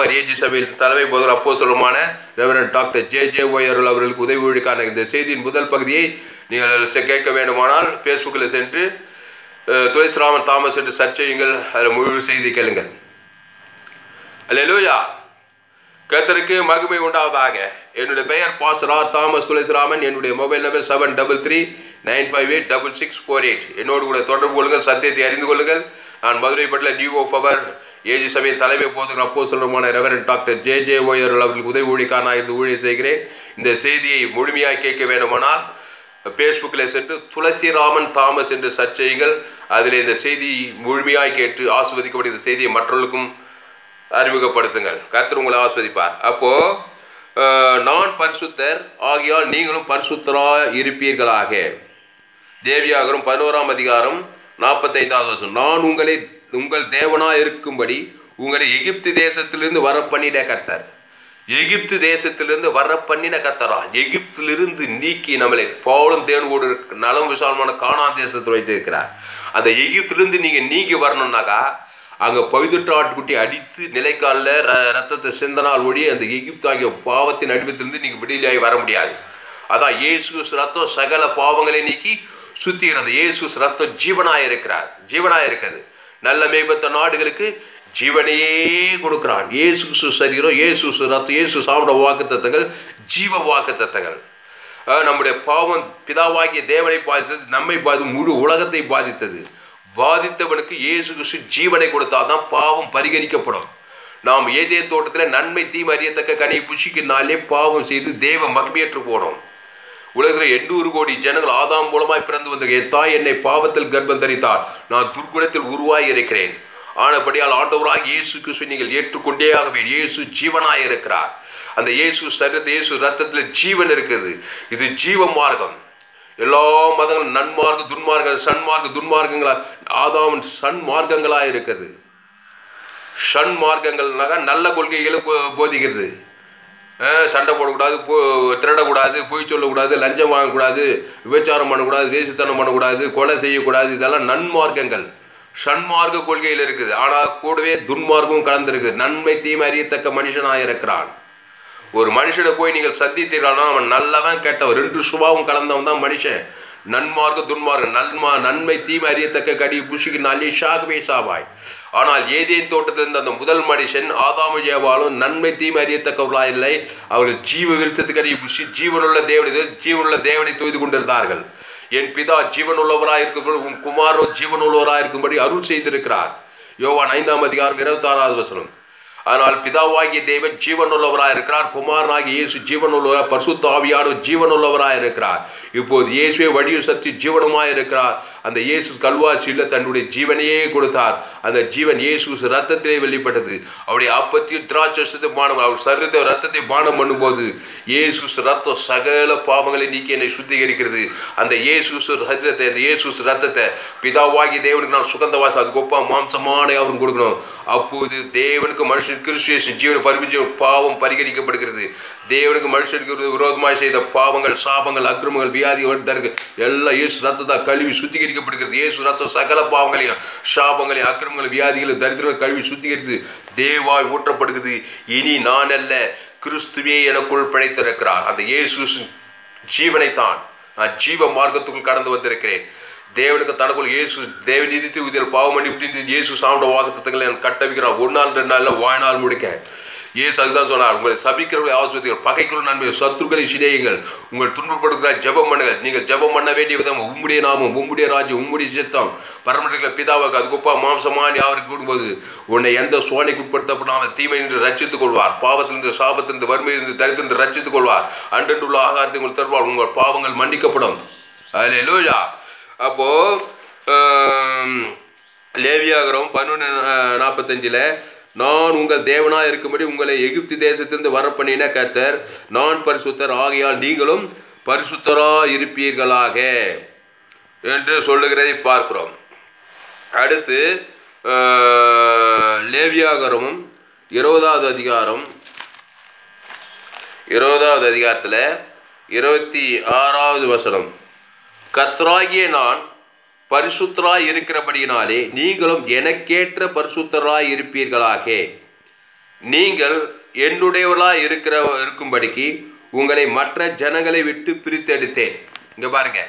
AG சபையில் தலைமை போதர் அப்போ சொல்லுமான ரெவரன் டாக்டர் ஜே ஜே ஒயர் அவர்களுக்கு உதவி ஊழிக்கான இந்த செய்தியின் முதல் பகுதியை நீங்கள் செ- கேட்க வேண்டுமானால் ஃபேஸ்புக்கில் சென்று அஹ், துளசிராமன் தாமஸ் என்று சர்ச் செய்யுங்கள் அதில் முழு செய்தி கேளுங்கள் அல்லேலூயா கர்த்தருக்கு மகிமை உண்டாவதாக என்னுடைய பெயர் பாஸ்ரா தாமஸ் துளசிராமன் என்னுடைய mobile number seven double three nine five eight double six four eight என்னோடு கூட தொடர்பு கொள்ளுங்கள் சத்தியத்தை அறிந்து கொள்ளுங்கள் நான் மதுரை பட்டில் நியூ ஆஃப் அவர் ஏஜி சபையின் தலைமை போதுகிற அப்போ சொல்லுமான ரெவரன் டாக்டர் ஜே ஜே ஒயர் அவர்களுக்கு உதவி ஊழிக்கான இருந்து ஊழியர் செய்கிறேன் இந்த செய்தியை முழுமையாக கேட்க வேண்டுமானால் ஃபேஸ்புக்கில் சென்று துளசிராமன் தாமஸ் என்று சர்ச் செய்யுங்கள் அதில் இந்த செய்தி முழுமையாய் கேட்டு ஆஸ்வதிக்கப்பட்ட இந்த செய்தியை மற்றவர்களுக்கும் அறிமுகப்படுத்துங்கள் கர்த்தர் உங்களை ஆஸ்வதிப்பார் அப்போ அஹ், நான் பரிசுத்தர் ஆகியால் நீங்களும் பரிசுத்தரா இருப்பீர்களாக தேவியாகரும் பதினோராம் அதிகாரம் நாற்பத்தைந்தாவது வருஷம் நான் உங்களை உங்கள் தேவனா இருக்கும்படி உங்களை எகிப்து தேசத்திலிருந்து வர பண்ணின கர்த்தர் எகிப்து தேசத்திலிருந்து வர பண்ணின கத்தரா எகிப்திலிருந்து நீக்கி நம்மளை பவுலும் தேவனோடு இருக்க- நலம் விசாலமான காணா தேசத்தில் வைத்திருக்கிறார் அந்த எகிப்திலிருந்து நீங்கள் நீங்கி வரணும்னாக்கா அங்கே பழுதுற்ற ஆட்டுக்குட்டி அடித்து நிலைக்காலில் ர ரத்தத்தை சிந்தனால் ஒழி அந்த எகிப்து ஆகிய பாவத்தின் அடிமத்திலிருந்து நீங்கள் விடுதலையாகி வர முடியாது அதான் இயேசு ரத்தம் சகல பாவங்களை நீக்கி சுத்திகிறது இயேசு ரத்தம் ஜீவனாக இருக்கிறார் ஜீவனாக இருக்கிறது நல்ல மேம்பட்ட நாடுகளுக்கு ஜீவனையே கொடுக்கிறான் இயேசு கிறிஸ்து சரீரம் இயேசு ரத்தம் இயேசு சாப்பிட வாக்கு தத்தங்கள் ஜீவ வாக்கு தத்தங்கள் நம்முடைய பாவம் பிதாவாகிய தேவனை பாதித்தது நம்மை பாதி முழு உலகத்தை பாதித்தது பாதித்தவனுக்கு இயேசு கிறிஸ்து ஜீவனை கொடுத்தாதான் பாவம் பரிகரிக்கப்படும் நாம் ஏதேன் தோட்டத்தில் நன்மை தீமை அறியத்தக்க கனியை புஷிக்கினாலே பாவம் செய்து தேவ மகிமையற்று போனோம் உலகத்தில் எண்ணூறு கோடி ஜனங்கள் ஆதாம் மூலமாய் பிறந்து வந்த என் தாய் என்னை பாவத்தில் கர்ப்பம் தரித்தார் நான் துர்குணத்தில் உருவாகி இருக்கிறேன் ஆனபடியால் ஆண்டவராக இயேசு கிறிஸ்துவை நீங்கள் ஏற்றுக்கொண்டே ஆகவே இயேசு ஜீவனாய் இருக்கிறார் அந்த இயேசு சரீரத்தை இயேசு ரத்தத்தில் ஜீவன் இருக்குது இது ஜீவ மார்க்கம் எல்லா மதங்களும் நன்மார்க்க துன்மார்க்க சன்மார்க்க துன்மார்க்கங்களா ஆதாமின் சன்மார்க்கங்களாக இருக்குது ஷண் மார்க்கங்கள்னாக்கா நல்ல கொள்கைகளை போ- போதிக்கிறது அஹ் சண்டை போடக்கூடாது போ திருடக்கூடாது பொய் சொல்லக்கூடாது லஞ்சம் வாங்கக்கூடாது விபச்சாரம் பண்ணக்கூடாது வேசித்தனம் பண்ணக்கூடாது கொலை செய்யக்கூடாது இதெல்லாம் நன்மார்க்கங்கள் ஷண்மார்க்க கொள்கையில் இருக்குது ஆனால் கூடவே துன்மார்க்கம் கலந்துருக்கு நன்மை தீமை அறியத்தக்க மனுஷனாக இருக்கிறான் ஒரு மனுஷனை போய் நீங்கள் சந்தித்தீர்களானா அவன் நல்லவன் கெட்டவன் ரெண்டு சுபாவம் கலந்தவன் தான் மனுஷன் நன்மார்க்க துன்மார்க்கம் நன்மா நன்மை தீமை அறியத்தக்க கடி புஷிக்கு நல்லி ஷாகவே சாவாய் ஆனால் ஏதேன் தோட்டத்தில் இருந்த அந்த முதல் மனுஷன் ஆதாம ஜேவாலும் நன்மை தீமை அறியத்தக்கவர்களா இல்லை அவர்கள் ஜீவ விருத்தத்துக்கு அடி புஷி ஜீவனுள்ள தேவனை ஜீவனுள்ள தேவனை தொய்து கொண்டிருந்தார்கள் என் பிதா ஜீவனுள்ளவராக இருக்கும்படி உன் குமாரோ ஜீவனுள்ளவராக இருக்கும்படி அருள் செய்திருக்கிறார் யோவான் ஐந்தாம் அதிகாரம் இருபத்தாறாவது வசனம் ஆனால் பிதாவாகிய தேவன் ஜீவனுள்ளவராக இருக்கிறார் குமாரனாகிய இயேசு ஜீவனுள்ளவராக பரிசுத்த ஆவியானவர் ஜீவனுள்ளவராக இருக்கிறார் இப்போது இயேசுவே வடிவு சக்தி ஜீவனமாக இருக்கிறார் அந்த இயேசு கல்வாசியில் தன்னுடைய ஜீவனையே கொடுத்தார் அந்த ஜீவன் இயேசு ரத்தத்திலே வெளிப்பட்டது அவருடைய அப்பத்தையும் திராட்சத்தை பானம் அவர் சரீரத்தை ரத்தத்தை பானம் பண்ணும்போது இயேசு ரத்தம் சகல பாவங்களை நீக்கி என்னை சுத்திகரிக்கிறது அந்த இயேசு ரத்தத்தை அந்த இயேசு ரத்தத்தை பிதாவாகி தேவனுக்கு நான் சுகந்த வாசம் அதுக்கு ஒப்பா மாம்சமான அவருக்கு கொடுக்கணும் அப்போது தேவனுக்கு மனுஷன் கிறிஸ்துவேஷன் ஜீவன பரிமிஜம் பாவம் பரிகரிக்கப்படுகிறது தேவனுக்கு மனுஷனுக்கு விரோதமாக செய்த பாவங்கள் சாபங்கள் அக்கிரமங்கள் வியாதிகள் தருக்கு எல்லாம் இயேசு ரத்தத்தால் கழுவி சுத்திகரிக்கப்படுகிறது இயேசு ரத்தம் சகல பாவங்களையும் சாபங்களையும் அக்கிரமங்கள் வியாதிகள் தரித்திரங்கள் கழுவி சுத்திகரித்து தேவாய் ஊற்றப்படுகிறது இனி நான் அல்ல கிறிஸ்துவே எனக்குள் பிழைத்திருக்கிறார் அந்த இயேசு ஜீவனைத்தான் நான் ஜீவ மார்க்கத்துக்குள் கடந்து வந்திருக்கிறேன் தேவனுக்கு தனக்குள் இயேசு தேவ நீதித்து இதில் பாவம் பண்ணி இயேசு சாப்பிட வாக்குத்தங்களை நான் கட்டவிக்கிறான் ஒரு நாள் ரெண்டு நாளில் வாழ்நாள் முடிக்க இயேசு அதுதான் சொன்னார் உங்களை சபிக்கிறவர்களை ஆசிரியர்கள் பகைக்குள் நன்மை சத்துருக்களை சிநேகிங்கள் உங்கள் துன்பப்படுகிற ஜெபம் பண்ணுங்கள் நீங்கள் ஜெபம் பண்ண வேண்டிய விதம் உம்முடைய நாமம் உம்முடைய ராஜ்யம் உம்முடைய சித்தம் பரமநிலை பிதாவுக்கு அதுக்குப்பா மாம்சமான் யாருக்கு கூடும்போது உன்னை எந்த சோனைக்கு உட்படுத்தப்படாமல் தீமை நின்று ரச்சித்துக் கொள்வார் பாவத்திலிருந்து சாபத்திலிருந்து வறுமையிலிருந்து தரித்திலிருந்து ரச்சித்துக் கொள்வார் அன்றென்றுள்ள ஆகாரத்தை உங்கள் தருவார் உங்கள் பாவங்கள் மன்னிக்கப்படும் அதில் லூஜா அப்போ ஆம், லேவியாகரம் பதினொன்று நாற்பத்தஞ்சில் நான் உங்கள் தேவனாக இருக்கும்படி உங்களை எகிப்து தேசத்திலிருந்து வர பண்ணின கர்த்தர் நான் பரிசுத்தர் ஆகையால் நீங்களும் பரிசுத்தராக இருப்பீர்களாக என்று சொல்லுகிறதை பார்க்கிறோம் அடுத்து ஆஹ், லேவியாகரமும் இருபதாவது அதிகாரம் இருபதாவது அதிகாரத்தில் இருபத்தி ஆறாவது வசனம் கத்ராகிய நான் பரிசுத்தராய் இருக்கிறபடியினாலே நீங்களும் எனக்கேற்ற பரிசுத்தராய் இருப்பீர்களாக நீங்கள் என்னுடையவர்களாக இருக்கிற இருக்கும்படிக்கு உங்களை மற்ற ஜனங்களை விட்டு பிரித்தெடுத்தேன் இங்க பாருங்க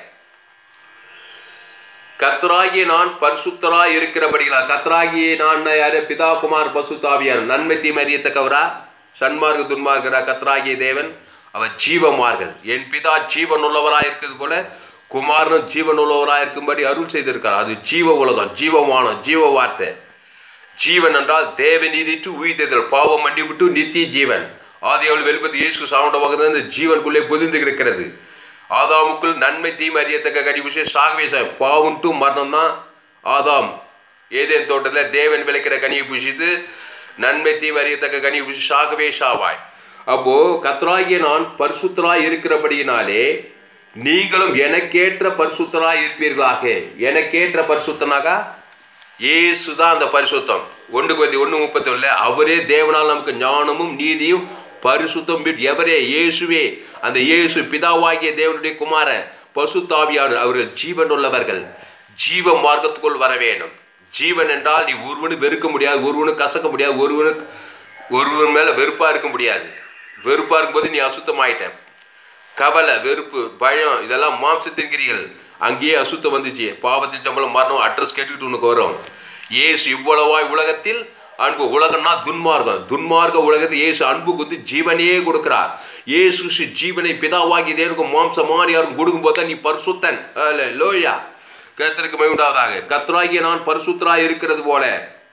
கத்ராகிய நான் பரிசுத்தராய் இருக்கிறபடிகளா கத்ராகிய நான் யாரு பிதா குமார் பசுத்தாவியார் நன்மை தீமை அறியத்தக்கவரா சன்மார்க்க துன்மார்க்கரா கத்ராகிய தேவன் அவர் ஜீவமார்கள் என் பிதா ஜீவன் உள்ளவராய் இருக்கிறது போல குமாரனும் ஜீவன் உள்ளவராய் இருக்கும்படி அருள் செய்திருக்கிறார் அது ஜீவ உலகம் ஜீவமானம் ஜீவ வார்த்தை ஜீவன் என்றால் தேவ நீதிட்டு உயிர்த்தெழுதல் பாவம் மன்னி விட்டு நித்திய ஜீவன் ஆதியாவில் வெளிப்பது இயேசு சாவுண்ட பக்கத்தில் இந்த ஜீவனுக்குள்ளே பொதிந்து கிடக்கிறது ஆதாமுக்குள் நன்மை தீமை அறியத்தக்க கனிபுஷே சாகவே சாய் பாவம் டு மரணம் தான் ஆதாம் ஏதேன் தோட்டத்தில் தேவன் விளைக்கிற கனியை புஷித்து நன்மை தீமை அறியத்தக்க கனியை புஷி சாகவே சாவாய் அப்போ கத்ராகிய நான் பரிசுத்தராய் இருக்கிறபடியினாலே நீங்களும் எனக்கேற்ற பரிசுத்தராய் இருப்பீர்களாக எனக்கேற்ற பரிசுத்தனாக இயேசு தான் அந்த பரிசுத்தம் ஒன்று கொதி ஒன்று முப்பத்தி அவரே தேவனால் நமக்கு ஞானமும் நீதியும் பரிசுத்தம் பெற்று எவரே இயேசுவே அந்த இயேசு பிதாவாகிய தேவனுடைய குமாரன் பசுத்தாவியான அவர்கள் ஜீவன் உள்ளவர்கள் ஜீவ மார்க்கத்துக்குள் வர வேண்டும் ஜீவன் என்றால் நீ ஒருவனு வெறுக்க முடியாது ஒருவனு கசக்க முடியாது ஒருவனுக்கு ஒருவன் மேலே வெறுப்பாக இருக்க முடியாது வெறுப்பாக இருக்கும்போது நீ அசுத்தமாயிட்ட கவலை வெறுப்பு பயம் இதெல்லாம் மாம்சத்தின் கிரிகள் அங்கேயே அசுத்தம் வந்துச்சு பாவத்தின் சம்பளம் மரணம் அட்ரஸ் கேட்டுக்கிட்டு உனக்கு வரும் ஏசு இவ்வளவாய் உலகத்தில் அன்பு உலகம்னா துன்மார்க்கம் துன்மார்க்க உலகத்தில் இயேசு அன்பு குத்து ஜீவனையே கொடுக்கிறார் இயேசு சி ஜீவனை பிதாவாகி தேவனுக்கு மாம்சம் மாறி யாரும் கொடுக்கும்போது தான் நீ பரிசுத்தன் அல்ல லோயா கத்திற்கு மகிழ்ந்தாதாக கத்ராகிய நான் பரிசுத்தராய் இருக்கிறது போல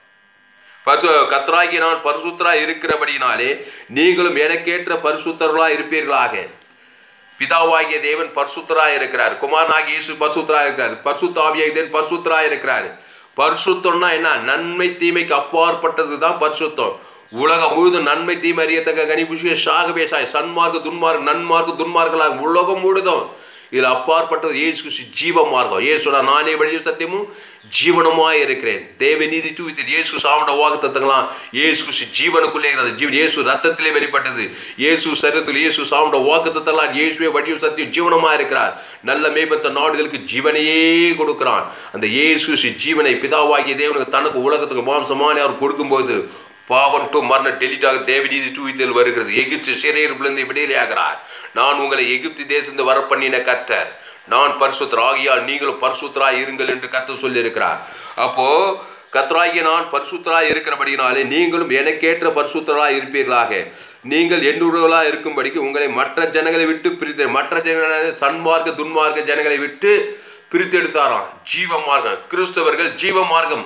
பரிசு கத்ராகிய நான் பரிசுத்தராய் இருக்கிறபடினாலே நீங்களும் எனக்கேற்ற பரிசுத்தர்களாக இருப்பீர்களாக பிதாவாகிய தேவன் பரிசுத்தராய் இருக்கிறார் குமாரனாகிய இயேசு பரிசுத்தராய் இருக்கிறார் பரிசுத்தாவியாகிய தேவன் பரிசுத்தராய் இருக்கிறார் பரிசுத்தம்னா என்ன நன்மை தீமைக்கு அப்பாற்பட்டது தான் பரிசுத்தம் உலகம் முழுதும் நன்மை தீமை அறியத்தக்க கனிபுஷிய சாகவே சாய் சன்மார்க்க துன்மார்க் நன்மார்க்கு துன்மார்களாக உலகம் முழுதும் இதில் அப்பாற்பட்டது இயேசு கிறிஸ்து ஜீவ மார்க்கம் இயேசுடா நானே வழியும் சத்தியமும் ஜீவனமாய் இருக்கிறேன் தேவ நீதி தூவித்தர் இயேசு சாமட வாக்கு தத்தங்களாம் இயேசு கிறிஸ்து ஜீவனுக்குள்ளே இருக்கிறது ஜீவன் இயேசு ரத்தத்திலே வெளிப்பட்டது இயேசு சரீரத்தில் இயேசு சாமட வாக்கு தத்தங்களாம் இயேசுவே வழியும் சத்தியம் ஜீவனமாக இருக்கிறார் நல்ல மேம்பட்ட நாடுகளுக்கு ஜீவனையே கொடுக்கிறான் அந்த இயேசு கிறிஸ்து ஜீவனை பிதாவாகிய தேவனுக்கு தனக்கு உலகத்துக்கு மாம்சமான அவர் கொடுக்கும்போது பாவம் டு மரண டெலிட்டாக தேவநீதி தூவித்தல் வருகிறது எகிப்து சிறையிருப்பிலிருந்து விடுதலையாகிறார் நான் உங்களை எகிப்து தேசத்து வர பண்ணின கத்தர் நான் பரிசுத்தர் ஆகியால் நீங்களும் பரிசுத்தராய் இருங்கள் என்று கத்தர் சொல்லியிருக்கிறார் அப்போ கத்தராகிய நான் பரிசுத்தராய் இருக்கிறபடினாலே நீங்களும் எனக்கேற்ற பரிசுத்தராய் இருப்பீர்களாக நீங்கள் என்னுடையவர்களாக இருக்கும்படிக்கு உங்களை மற்ற ஜனங்களை விட்டு பிரித்து மற்ற ஜனங்களை சன்மார்க்க துன்மார்க்க ஜனங்களை விட்டு பிரித்தெடுத்தாராம் ஜீவ மார்க்கம் கிறிஸ்தவர்கள் ஜீவ மார்க்கம்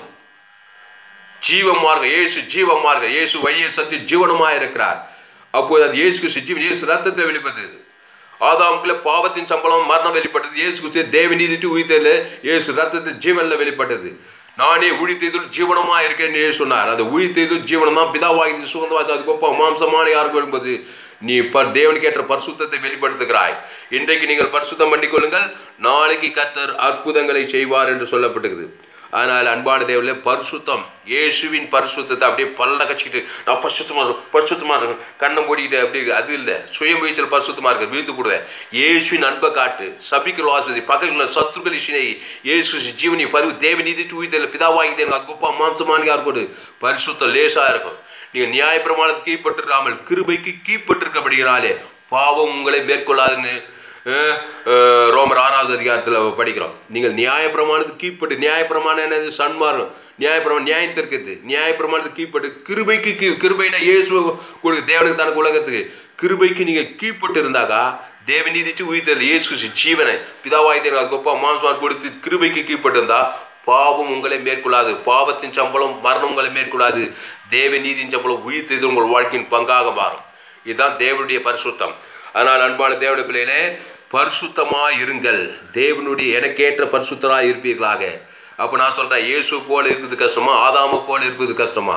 ஜீவ மார்க்கம் இயேசு ஜீவ மார்க்கம் இயேசு வழியை சத்திய ஜீவனமாக இருக்கிறார் அப்போது அது இயேசு கிறிஸ்து ஜீவன் இயேசு ரத்தத்தை வெளிப்பட்டது ஆதாமுக்குள்ள பாவத்தின் சம்பளம் மரணம் வெளிப்பட்டது இயேசு கிறிஸ்து தேவநீதிட்டு உயிர்த்தல இயேசு ரத்தத்தை ஜீவனில் வெளிப்பட்டது நானே உழித்தெய்தும் ஜீவனமாக இருக்கேன்னு இயேசு சொன்னார் அந்த உழித்தெய்தும் ஜீவனம் தான் பிதாவாகி சுகந்தவாச்சு அது கோப்பா மாம்சமான யாருக்கு வரும்போது நீ ப தேவனுக்கேற்ற பரிசுத்தத்தை வெளிப்படுத்துகிறாய் இன்றைக்கு நீங்கள் பரிசுத்தம் பண்ணிக்கொள்ளுங்கள் நாளைக்கு கத்தர் அற்புதங்களை செய்வார் என்று சொல்லப்பட்டிருக்குது ஆனால் அன்பான தேவனில் பரிசுத்தம் இயேசுவின் பரிசுத்தத்தை அப்படியே பல்ல கச்சிக்கிட்டு நான் பரிசுத்தமாக இருக்கும் பரிசுத்தமாக இருக்கும் கண்ணை மூடிக்கிட்டு அப்படி அது இல்லை சுயமுயற்சியில் பரிசுத்தமாக இருக்க விழுந்து கூடுவேன் இயேசுவின் அன்பை காட்டு சபிக்கல் வாசதி பக்கத்தில் சத்துருக்களை சினை இயேசு ஜீவனி பருவ தேவநீதி தூய்தல் பிதாவாகி தேவன் அது குப்பா மாம்சமான யார் கொடு பரிசுத்தம் லேசாக இருக்கும் நீங்கள் நியாயப்பிரமாணத்துக்கு கீழ்ப்பட்டிருக்காமல் கிருபைக்கு கீழ்ப்பட்டிருக்கப்படுகிறாலே பாவம் உங்களை மேற்கொள்ளாதுன்னு அஹ், அஹ், ரோமர் ஆறாவது அதிகாரத்தில் படிக்கிறோம் நீங்கள் நியாயப்பிரமாணத்துக்கு கீழ்ப்பட்டு நியாயப்பிரமாணம் என்னது சன்மார்க்கம் நியாயப்பிரமாணம் நியாயத்திற்குது நியாயப்பிரமாணத்துக்கு கீழ்ப்பட்டு கிருபைக்கு கீ கிருபைனா இயேசு கொடுக்கு தேவனுக்கு தனக்கு உலகத்துக்கு கிருபைக்கு நீங்கள் கீழ்ப்பட்டு இருந்தாக்கா தேவநீதிச்சு உயிர்த்தல் இயேசு கிறிஸ்து ஜீவனை பிதாவாய் தேவன் அதுக்கப்புறம் மாம்சமான் கொடுத்து கிருபைக்கு கீழ்ப்பட்டு இருந்தா பாவம் உங்களை மேற்கொள்ளாது பாவத்தின் சம்பளம் மரணம் உங்களை மேற்கொள்ளாது தேவ நீதியின் சம்பளம் உயிர்த்தது உங்கள் வாழ்க்கையின் பங்காக மாறும் இதுதான் தேவனுடைய பரிசுத்தம் ஆனால் அன்பான தேவனுடைய பிள்ளைகளே பரிசுத்தமாக இருங்கள் தேவனுடைய எனக்கேற்ற பரிசுத்தராக இருப்பீர்களாக அப்போ நான் சொல்கிறேன் இயேசு போல இருக்குது கஷ்டமா ஆதாம போல இருக்குது கஷ்டமா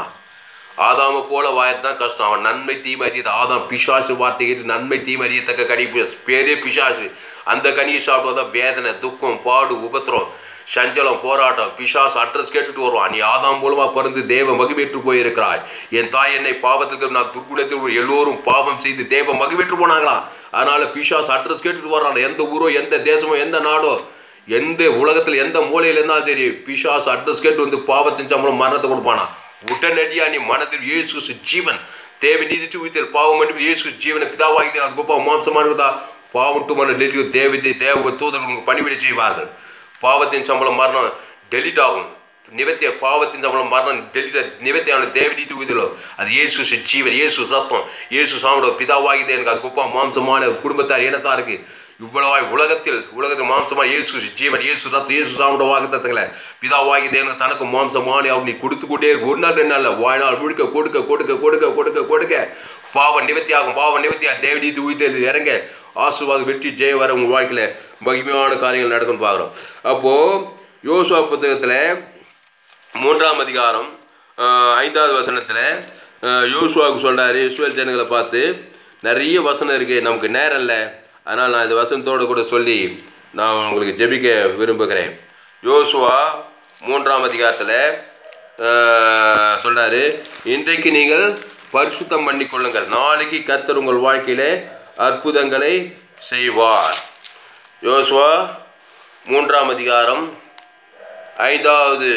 ஆதாம போல வாயது தான் கஷ்டம் அவன் நன்மை தீமை அறியது ஆதாம் பிசாசு வார்த்தை கேட்டு நன்மை தீமை அறியத்தக்க கனி பேரே பிசாசு அந்த கனியை சாப்பிட்டு தான் வேதனை துக்கம் பாடு உபத்திரம் சஞ்சலம் போராட்டம் பிசாஸ் அட்ரஸ் கேட்டுட்டு வருவான் நீ ஆதாம் மூலமா பிறந்து தேவ மகிழ்வேற்று போயிருக்கிறாய் என் தாய் என்னை பாவத்துக்கு நான் துர்குணத்தில் எல்லோரும் பாவம் செய்து தேவ மகிழ்வேற்று போனாங்களாம் அதனால பிசாஸ் அட்ரஸ் கேட்டுட்டு வர்றான் எந்த ஊரோ எந்த தேசமோ எந்த நாடோ எந்த உலகத்தில் எந்த மூலையில் இருந்தாலும் சரி பிசாஸ் அட்ரஸ் கேட்டு வந்து பாவத்தின் சம்பளம் மரணத்தை கொடுப்பானா உடனடியாக நீ மனதில் இயேசு கிறிஸ்து ஜீவன் தேவ நீதிச்சு உயிர்த்தல் பாவம் மட்டும் இயேசு கிறிஸ்து ஜீவனை பிதாவாகி அது கோப்பா மாம்சமானதா பாவம் டு மன டெலிவரி தேவ தேவ தூதர்களுக்கு பணிவிடை செய்வார்கள் பாவத்தின் சம்பளம் மரணம் டெலிட் ஆகும் நிவத்திய பாவத்தின் சம்பளம் மரணம் டெலிட் நிவத்தியான தேவ நீதி உயிர்த்தலோ அது இயேசு கிறிஸ்து ஜீவன் இயேசு ரத்தம் இயேசு சாமியோட பிதாவாகிதே எனக்கு அது கோப்பா மாம்சமான குடும்பத்தார் இனத்தாருக்கு இவ்வளவாய் உலகத்தில் உலகத்தில் மாம்சமா இயேசு கிறிஸ்து ஜீவன் இயேசு ரத்தம் இயேசு சாமியோட வாக்குத்தத்தங்களை பிதாவாகி தேவனுக்கு தனக்கு மாம்சமான அவர் நீ கொடுத்து கொண்டே இரு. ஒரு நாள் ரெண்டு நாள் வாழ்நாள் முழுக்க கொடுக்க கொடுக்க கொடுக்க கொடுக்க கொடுக்க பாவ நிவர்த்தியாகும் பாவ நிவர்த்தியா தேவநீதி உயிர்த்தெழுந்து இறங்க ஆசீர்வாதம் வெற்றி ஜெய வர உங்கள் வாழ்க்கையில் மகிமையான காரியங்கள் நடக்கும்னு பார்க்குறோம் அப்போது யோசுவா புத்தகத்தில் மூன்றாம் அதிகாரம் ஆஹ், ஐந்தாவது வசனத்தில் யோசுவாவுக்கு சொல்கிறாரு இஸ்ரேல் ஜனங்களை பார்த்து நிறைய வசனம் இருக்குது நமக்கு நேரம் இல்லை அதனால் நான் இந்த வசனத்தோடு கூட சொல்லி நான் உங்களுக்கு ஜெபிக்க விரும்புகிறேன் யோசுவா மூன்றாம் அதிகாரத்தில் சொல்கிறாரு இன்றைக்கு நீங்கள் பரிசுத்தம் பண்ணிக்கொள்ளுங்கள் நாளைக்கு கர்த்தர் உங்கள் வாழ்க்கையிலே அற்புதங்களை செய்வார் யோசுவா மூன்றாம் அதிகாரம் ஐந்தாவது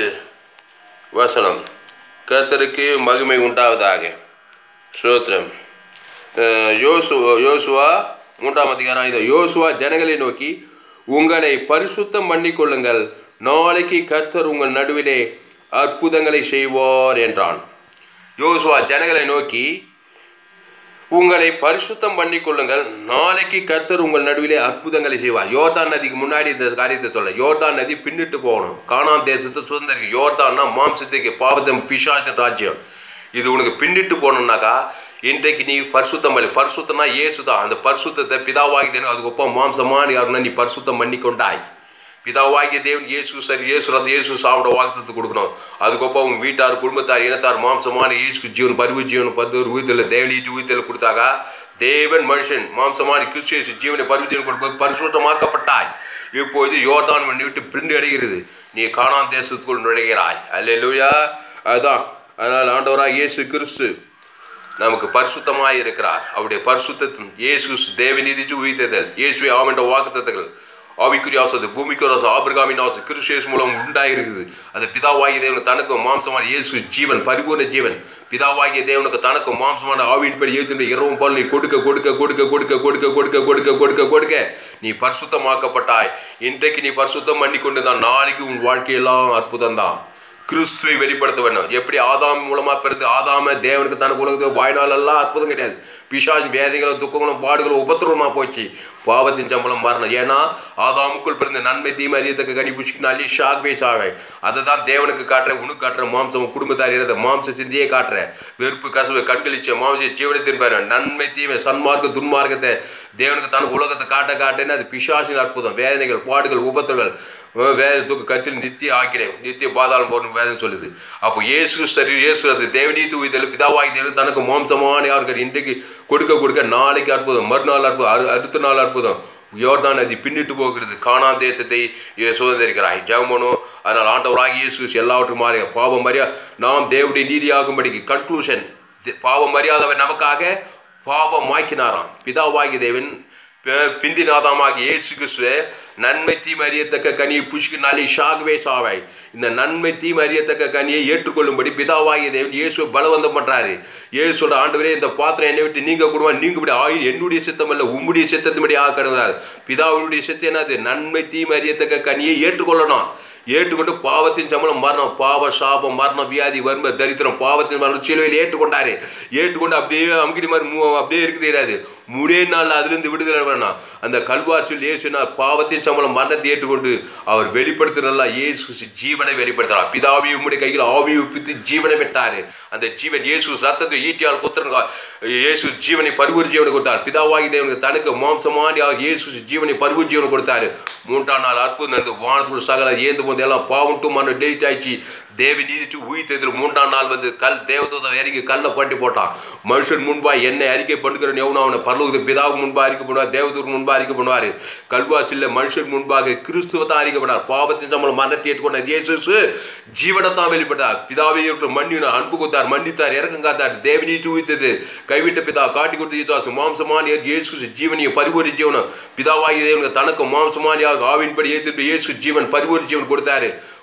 வசனம் கர்த்தருக்கு மகிமை உண்டாவதாக ஸ்தோத்திரம் அஹ் யோசு யோசுவா மூன்றாம் அதிகாரம் ஐந்து யோசுவா ஜனங்களை நோக்கி உங்களை பரிசுத்தம் பண்ணிக்கொள்ளுங்கள் நாளைக்கு கர்த்தர் உங்கள் நடுவிலே அற்புதங்களை செய்வார் என்றான் யோசுவா ஜனங்களை நோக்கி உங்களை பரிசுத்தம் பண்ணிக்கொள்ளுங்கள் நாளைக்கு கர்த்தர் உங்கள் நடுவிலே அற்புதங்களை செய்வார் யோர்தான் நதிக்கு முன்னாடி இந்த காரியத்தை சொல்ல யோர்தான் நதி பின்னிட்டு போகணும் காணாம் தேசத்தை சுதந்திரிக்கு யோர்தான்னா மாம்சத்துக்கு பாவத்தம் பிசாச ராஜ்யம் இது உனக்கு பின்னிட்டு போகணும்னாக்கா இன்றைக்கு நீ பரிசுத்தம் பண்ணி பரிசுத்தம்னா இயேசு தான் அந்த பரிசுத்தத்தை பிதாவாகிதேன்னு அதுக்கு ஒப்பம் மாம்சமான யாருன்னா நீ பரிசுத்தம் பண்ணி கொண்டாய் பிதாவாகிய தேவன் இயேசு சரி இயேசு ரத்த இயேசு சாப்பிட வாக்குத்தத்தை கொடுக்கணும் அதுக்கப்புறம் உங்க வீட்டார் குடும்பத்தார் இனத்தார் மாம்சமான இயேசுக்கு ஜீவன் பரிவு ஜீவன் பத்து உயிர்த்தல தேவனீச்சு உயிர்த்தல கொடுத்தாக்கா தேவன் மனுஷன் மாம்சமான கிறிஸ்து இயேசு ஜீவனை பரிவு ஜீவன் கொடுப்பது பரிசுத்தமாக்கப்பட்டாய் இப்போது யோர்தான் பண்ணி விட்டு பிரிண்டு அடைகிறது நீ காணாம் தேசத்துக்குள் நுழைகிறாய் அல்லேலூயா அதுதான் அதனால் ஆண்டவராக இயேசு கிறிஸ்து நமக்கு பரிசுத்தமாய் இருக்கிறார் அவருடைய பரிசுத்தத்தின் இயேசு கிறிஸ்து தேவநீதிச்சு உயிர்த்ததல் இயேசுவை ஆம் என்ற வாக்குத்தத்தங்கள் ஆவிக்குரிய ஆசை பூமிக்கு ஆசை ஆபிரகாமின் ஆசை கிறிஸ்து மூலம் உண்டாயிருக்குது அது பிதாவாகிய தேவனுக்கு தனக்கு மாம்சமான இயேசு ஜீவன் பரிபூர்ண ஜீவன் பிதாவாகிய தேவனுக்கு தனக்கு மாம்சமான ஆவியின்படி ஏற்று இரவும் போல் நீ கொடுக்க கொடுக்க கொடுக்க கொடுக்க கொடுக்க கொடுக்க கொடுக்க கொடுக்க கொடுக்க நீ பரிசுத்தமாக்கப்பட்டாய் இன்றைக்கு நீ பரிசுத்தம் பண்ணி கொண்டு தான் நாளைக்கு உன் வாழ்க்கையெல்லாம் அற்புதம் தான் கிறிஸ்துவை வெளிப்படுத்த வேண்டும் எப்படி ஆதாம் மூலமா பிறந்து ஆதாம தேவனுக்கு தனக்கு உலகத்துக்கு வாழ்நாள் எல்லாம் அற்புதம் கிடையாது பிசாஜ் வேதைகளும் துக்கங்களும் பாடுகளும் உபத்திரவமா போச்சு பாவத்தின் சம்பளம் மரணம் ஏன்னா ஆதாமுக்குள் பிறந்த நன்மை தீமை அறியத்தக்க கனி புஷ்கினாலே ஷாக்வே சாவை அதை தான் தேவனுக்கு காட்டுற உனக்கு காட்டுற மாம்சம் குடும்பத்தார் இறந்த மாம்ச சிந்தியே காட்டுற வெறுப்பு கசவு கண்களிச்ச மாம்ச ஜீவனை திரும்பாரு நன்மை தீமை சன்மார்க்க துன்மார்க்கத்தை தேவனுக்கு தனக்கு உலகத்தை காட்ட காட்டேன்னு அது பிசாசின் அற்புதம் வேதனைகள் பாடுகள் உபத்திரங்கள் வேத தூக்க கட்சியில் நித்திய ஆக்கிறேன் நித்திய பாதாளம் போகணும் வேதம் சொல்லுது அப்போ இயேசு சரி இயேசு அது தேவனீத்து உயிர்த்தல் பிதாவாகி தேவன் தனக்கு மாம்சமான யாருக்கு இன்றைக்கு கொடுக்க கொடுக்க நாளைக்கு அற்புதம் மறுநாள் அற்புதம் அரு அடுத்த நாள் அற்புதம் யோர்தான் நதி பின்னிட்டு போகிறது காணா தேசத்தை இ- சுதந்திரிக்கிறாய் ஜெபமனோ அதனால் ஆண்டவராகி இயேசு கிறிஸ்து எல்லாவற்றும் மாறிய பாவம் மரியா நாம் தேவனுடைய நீதியாகும்படிக்கு கன்க்ளூஷன் பாவம் மரியாதவர் நமக்காக பாவம் மாக்கினாராம் பிதாவாகி தேவன் பி- பிந்தினாதாமாகிய இயேசு கிறிஸ்துவே நன்மை தீமை அறியத்தக்க கனியை புஷ்கினாலே ஷாகவே சாவாய் இந்த நன்மை தீமை அறியத்தக்க கனியை ஏற்றுக்கொள்ளும்படி பிதாவாகிய தேவன் இயேசுவை பலவந்தம் பண்றாரு இயேசுவோட ஆண்டவரே இந்த பாத்திரம் என்னை விட்டு நீங்க கூடுவா நீங்க இப்படி ஆயுள் என்னுடைய சித்தம் அல்ல உம்முடைய சித்தத்தின்படி ஆக கடவுளார் பிதாவுடைய சித்தம் என்னது நன்மை தீமை அறியத்தக்க கனியை ஏற்றுக்கொள்ளணும் ஏற்றுக்கொண்டு பாவத்தின் சம்பளம் மரணம் பாவ சாபம் மரணம் வியாதி வறுமை தரித்திரம் பாவத்தின் மரணம் சிலுவையில் ஏற்றுக்கொண்டாரு ஏற்றுக்கொண்டு அப்படியே அமுக்கிடி மாதிரி மூ- அப்படியே இருக்குது கிடையாது மூடே நாள் அதிலிருந்து விடுதலை வேணாம் அந்த கல்வார் சொல்லி இயேசுனார் பாவத்தின் சம்பளம் மரணத்தை ஏற்றுக்கொண்டு அவர் வெளிப்படுத்தினா இயேசு கிறிஸ்து ஜீவனை வெளிப்படுத்துறார் பிதாவி உம்முடைய கையில் ஆவி உப்பித்து ஜீவனை விட்டாரு அந்த ஜீவன் இயேசு ரத்தத்தை ஈட்டியால் புத்திரன் இயேசு ஜீவனை பருவூர் ஜீவனை கொடுத்தார் பிதாவாகி தேவனுக்கு தனக்கு மாம்சமாடி அவர் இயேசு ஜீவனை பருவூர் ஜீவனை கொடுத்தாரு மூன்றாம் நாள் அற்புதம் நடந்து வானத்துக்குள்ள சகல ஏந்து போது எல்லாம் பாவம் டு மன டெலிட் ஆயிடுச்சு தேவி நீதிச்சு உயிர்த்தெதில் மூன்றாம் நாள் வந்து கல் தேவதூதம் இறங்கி கல்லை பட்டி போட்டான் மனுஷன் முன்பா என்னை அறிக்கை பண்ணுகிறேன் எவனோ அவனை பரலோகத்து பிதாவுக்கு முன்பா அறிக்கை பண்ணுவார் தேவதூர் முன்பா அறிக்கை பண்ணுவார் கல்வாசியில் மனுஷன் முன்பாக கிறிஸ்துவ தான் அறிக்கை பண்ணார் பாவத்தின் சம்பளம் மரணத்தை ஏற்றுக்கொண்ட இயேசு ஜீவனை தான் வெளிப்பட்டார் பிதாவை இருக்கிற மன்னின அன்பு கொடுத்தார் மன்னித்தார் இறக்கம் காத்தார் தேவி நீச்சு உயிர்த்தது கைவிட்ட பிதா காட்டி கொடுத்து ஈசுவாசு மாம்சமான இயேசு கிறிஸ்து ஜீவனிய பரிபூரி ஜீவனம் பிதாவாகிய தேவனுக்கு தனக்கு மாம்சமான ஆவின்படி ஏற்றிட்டு இயேசு ஜீவன் பரிபூரி ஜீவன் கொடுத்தாரு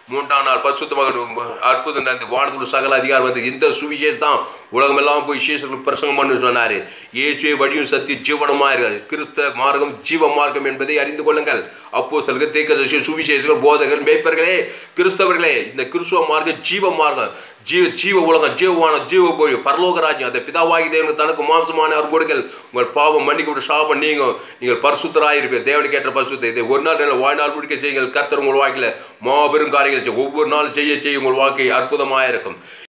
மூன்றாம் நாள் பரிசுத்தமாக அற்புதம் நடந்து வானத்தோட சகல அதிகாரம் வந்து இந்த சுவிசேஷம் தான் உலகமெல்லாம் போய் சீசர்களுக்கு பிரசங்கம் பண்ணு சொன்னார் இயேசுவே வழியும் சத்திய ஜீவனமாக இருக்காது கிறிஸ்த மார்க்கம் ஜீவ மார்க்கம் என்பதை அறிந்து கொள்ளுங்கள் அப்போ சிலருக்கு தேக்க சுவிசேஷர்கள் போதகர் மேய்ப்பர்களே கிறிஸ்தவர்களே இந்த கிறிஸ்துவ மார்க்கம் ஜீவ மார்க்கம் ஜீவ ஜீவ உலகம் ஜீவமான ஜீவ போய் பரலோக ராஜ்யம் அந்த பிதாவாகி தேவனுக்கு தனக்கு மாம்சமான அவர் கொடுங்கள் உங்கள் பாவம் மன்னிக்கப்பட்ட சாபம் நீங்க நீங்கள் பரிசுத்தராக இருப்பீங்க தேவனுக்கு ஏற்ற பரிசுத்த இதை ஒரு நாள் நல்ல வாழ்நாள் முடிக்க செய்யுங்கள் கத்தர் உங்கள் வாழ்க்கையில் மாபெரும் காரியங்கள் செய்யும் ஒவ்வொரு நாள் செய்ய செய்ய உங்கள் வாழ்க்கை அற்புதமாக இருக்கும்